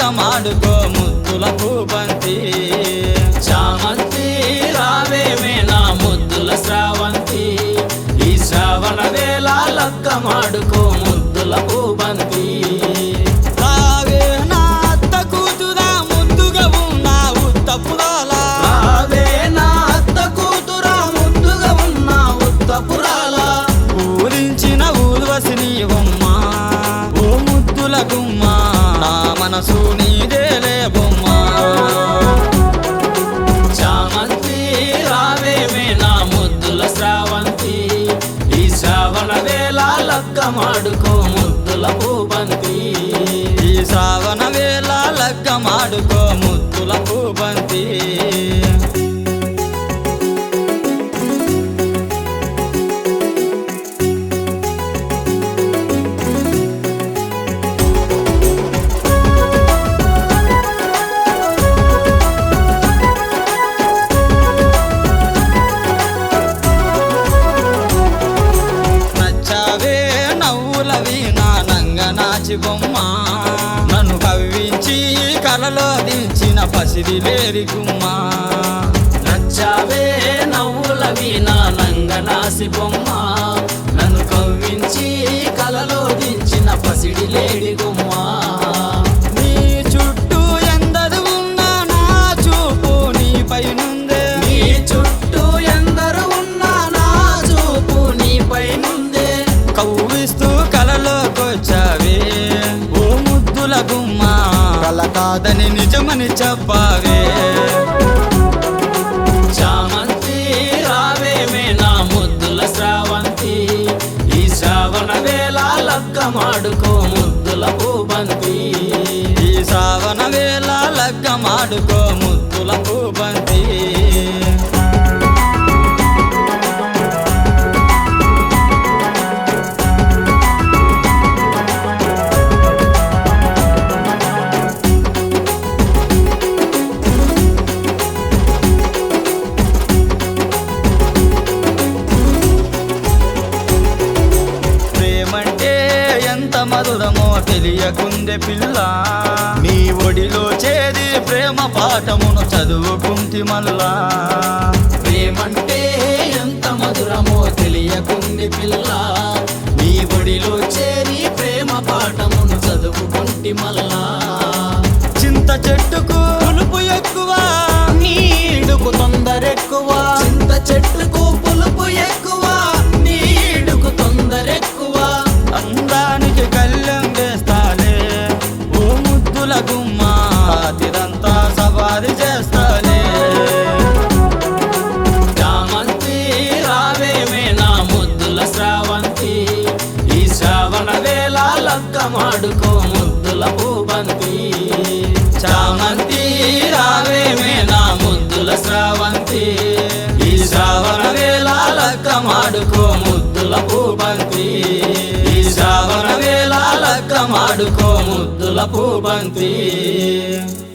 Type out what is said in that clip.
లగ్గమాడుకో ముద్దుల పూబంతి చామంతి రావేమే నా ముద్దుల శ్రావంతి ఈ శ్రావణ వేళ లక్కమాడుకో ముద్దుల పూబంతి రావే నా అత్త కూతురా ముద్దుగా ఉన్నా ఉత్తపురాలా రావే నా అత్త కూతురా ముద్దుగా ఉన్న ఉత్తపురాల ఊరించిన ఊర్వశిని బొమ్మ ఓ ముద్దుల గుమ్మ నా మనసు నీదేలే బొమ్మ చామంతి రావేమే నా ముద్దుల శ్రావంతి ఈ శ్రావణ వేళ లక్కమాడుకో ముద్దుల పూబంతి ఈ శ్రావణ వేళ లగ్గమాడుకో ముద్దుల పూబంతి నచ్చావే నవ్వులవి నా నంగ నాచి బొమ్మ నన్ను కవ్వించి కలలో దించిన పసిడి లేరి గుమ్మ నచ్చావే నవ్వులవి నా నంగనాసి బొమ్మ నన్ను కవ్వించి కలలో దించిన పసిడి లేడి గుమ్మ నీ చుట్టూ ఎందరు ఉన్నా నా చూపు నీపై నుందే నీ చుట్టూ ఎందరు ఉన్నా నా చూపు నీపై నుందే కవ్విస్తూ కలలోకొచ్చావే ఓ ముద్దుల గుమ్మ కల కాదని నిజమని చెప్పావే చామంతి రావేమే నా ముద్దుల శ్రావంతి ఈ శ్రావణ వేళ లక్కమాడుకో ముద్దుల పూబంతి ఈ శ్రావణ వేళ లగ్గమాడుకో ముద్దుల పూబంతి ప్రేమంటే ఎంత మధురమో తెలియకుందే పిల్ల నీ ఒడిలో చేరి ప్రేమ పాఠమును చదువుకుంటి మల్లా ప్రేమంటే ఎంత మధురమో తెలియకుంది పిల్ల నీ ఒడిలో చేరి ప్రేమ పాఠమును చదువుకుంటి మల్లా చింత చెట్టుకు పులుపు ఎక్కువ నీడుకు తొందరెక్కువ చింత చెట్టుకు పులుపు ఎక్కువ నీడుకు తొందరెక్కువ అందానికి కళ్ళెం వేస్తాలే ఓ ముద్దుల గుమ్మ తిరంతా సవారి చేస్తాలే చామంతి రావేమే నా ముద్దుల శ్రావంతి ఈ శ్రావణ వేళ లక్కమాడుకో ముద్దుల పూబంతి చామంతి రావేమే నా ముద్దుల శ్రావంతి ఈ శ్రావణ వేళ లక్కమాడుకో ముద్దుల పూబంతి ఈ శ్రావణ వేళ లక్కమాడుకో ముద్దుల పూబంతి